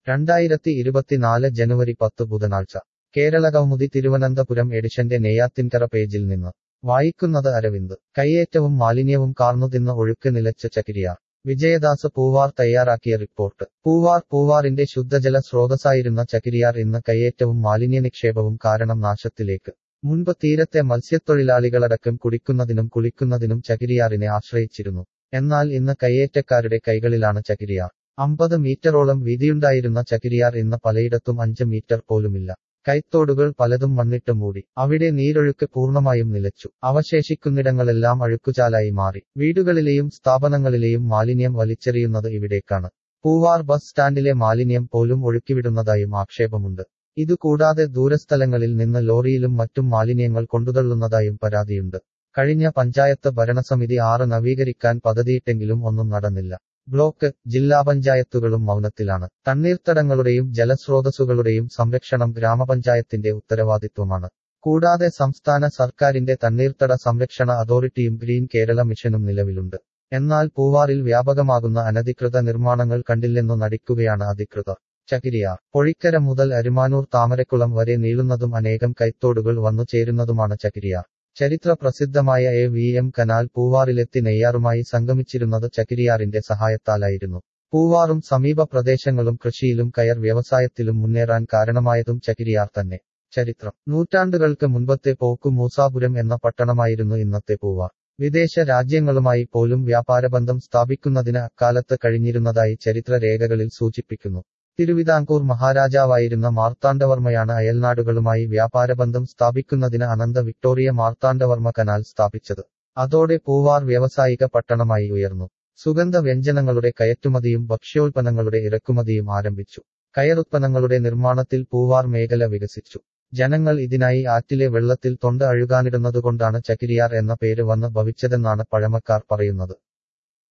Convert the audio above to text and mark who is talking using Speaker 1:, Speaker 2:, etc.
Speaker 1: രണ്ടായിരത്തി ഇരുപത്തിനാല് ജനുവരി പത്ത് ബുധനാഴ്ച കേരളകൗമുദി തിരുവനന്തപുരം എഡിഷന്റെ നെയ്യാത്തിൻകര പേജിൽ നിന്ന് വായിക്കുന്നത് അരവിന്ദ് കയ്യേറ്റവും മാലിന്യവും കാർന്നുതിന്ന് ഒഴുക്ക് നിലച്ച ചകിരിയാർ വിജയദാസ് പൂവാർ തയ്യാറാക്കിയ റിപ്പോർട്ട് പൂവാർ പൂവാറിന്റെ ശുദ്ധജല സ്രോതസ്സായിരുന്ന ചകിരിയാർ ഇന്ന് കയ്യേറ്റവും മാലിന്യനിക്ഷേപവും കാരണം നാശത്തിലേക്ക് മുൻപ് തീരത്തെ മത്സ്യത്തൊഴിലാളികളടക്കം കുടിക്കുന്നതിനും കുളിക്കുന്നതിനും ചകിരിയാറിനെ ആശ്രയിച്ചിരുന്നു എന്നാൽ ഇന്ന് കയ്യേറ്റക്കാരുടെ കൈകളിലാണ് ചകിരിയാർ അമ്പത് മീറ്ററോളം വീതിയുണ്ടായിരുന്ന ചകിരിയാർ ഇന്ന് പലയിടത്തും അഞ്ച് മീറ്റർ പോലുമില്ല കൈത്തോടുകൾ പലതും മണ്ണിട്ട് മൂടി അവിടെ നീരൊഴുക്ക് പൂർണ്ണമായും നിലച്ചു അവശേഷിക്കുന്നിടങ്ങളെല്ലാം അഴുക്കുചാലായി മാറി വീടുകളിലെയും സ്ഥാപനങ്ങളിലെയും മാലിന്യം വലിച്ചെറിയുന്നത് ഇവിടേക്കാണ് പൂവാർ ബസ് സ്റ്റാൻഡിലെ മാലിന്യം പോലും ഒഴുക്കിവിടുന്നതായും ആക്ഷേപമുണ്ട് ഇതുകൂടാതെ ദൂരസ്ഥലങ്ങളിൽ നിന്ന് ലോറിയിലും മറ്റും മാലിന്യങ്ങൾ കൊണ്ടുതള്ളുന്നതായും പരാതിയുണ്ട് കഴിഞ്ഞ പഞ്ചായത്ത് ഭരണസമിതി ആറ് നവീകരിക്കാൻ പദ്ധതിയിട്ടെങ്കിലും ഒന്നും നടന്നില്ല ബ്ലോക്ക് ജില്ലാ പഞ്ചായത്തുകളും മൗനത്തിലാണ് തണ്ണീർത്തടങ്ങളുടെയും ജലസ്രോതസ്സുകളുടെയും സംരക്ഷണം ഗ്രാമപഞ്ചായത്തിന്റെ ഉത്തരവാദിത്വമാണ് കൂടാതെ സംസ്ഥാന സർക്കാരിന്റെ തണ്ണീർത്തട സംരക്ഷണ അതോറിറ്റിയും ഗ്രീൻ കേരള മിഷനും നിലവിലുണ്ട് എന്നാൽ പൂവാറിൽ വ്യാപകമാകുന്ന അനധികൃത നിർമ്മാണങ്ങൾ കണ്ടില്ലെന്നു നടിക്കുകയാണ് അധികൃതർ ചകിരിയാർ പൊഴിക്കര മുതൽ അരുമാനൂർ താമരക്കുളം വരെ നീളുന്നതും അനേകം കൈത്തോടുകൾ വന്നു ചേരുന്നതുമാണ് ചകിരിയാർ ചരിത്ര പ്രസിദ്ധമായ എ വി എം കനാൽ പൂവാറിലെത്തി നെയ്യാറുമായി സംഗമിച്ചിരുന്നത് ചകിരിയാറിന്റെ സഹായത്താലായിരുന്നു പൂവാറും സമീപ പ്രദേശങ്ങളും കൃഷിയിലും കയർ വ്യവസായത്തിലും മുന്നേറാൻ കാരണമായതും ചകിരിയാർ തന്നെ ചരിത്രം നൂറ്റാണ്ടുകൾക്ക് മുൻപത്തെ പോക്കു മൂസാപുരം എന്ന പട്ടണമായിരുന്നു ഇന്നത്തെ പൂവാർ വിദേശ രാജ്യങ്ങളുമായി പോലും വ്യാപാരബന്ധം സ്ഥാപിക്കുന്നതിന് അക്കാലത്ത് കഴിഞ്ഞിരുന്നതായി ചരിത്രരേഖകളിൽ സൂചിപ്പിക്കുന്നു തിരുവിതാംകൂർ മഹാരാജാവായിരുന്ന മാർത്താണ്ഡവർമ്മയാണ് അയൽനാടുകളുമായി വ്യാപാരബന്ധം സ്ഥാപിക്കുന്നതിന് അനന്ത വിക്ടോറിയ മാർത്താണ്ഡവർമ്മ കനാൽ സ്ഥാപിച്ചത് അതോടെ പൂവാർ വ്യാവസായിക പട്ടണമായി ഉയർന്നു സുഗന്ധ വ്യഞ്ജനങ്ങളുടെ കയറ്റുമതിയും ഭക്ഷ്യോൽപ്പന്നങ്ങളുടെ ഇറക്കുമതിയും ആരംഭിച്ചു കയറുത്പന്നങ്ങളുടെ നിർമ്മാണത്തിൽ പൂവാർ മേഖല വികസിച്ചു ജനങ്ങൾ ഇതിനായി ആറ്റിലെ വെള്ളത്തിൽ തൊണ്ട അഴുകാനിടുന്നതുകൊണ്ടാണ് ചകിരിയാർ എന്ന പേര് വന്ന് ഭവിച്ചതെന്നാണ് പഴമക്കാർ പറയുന്നത്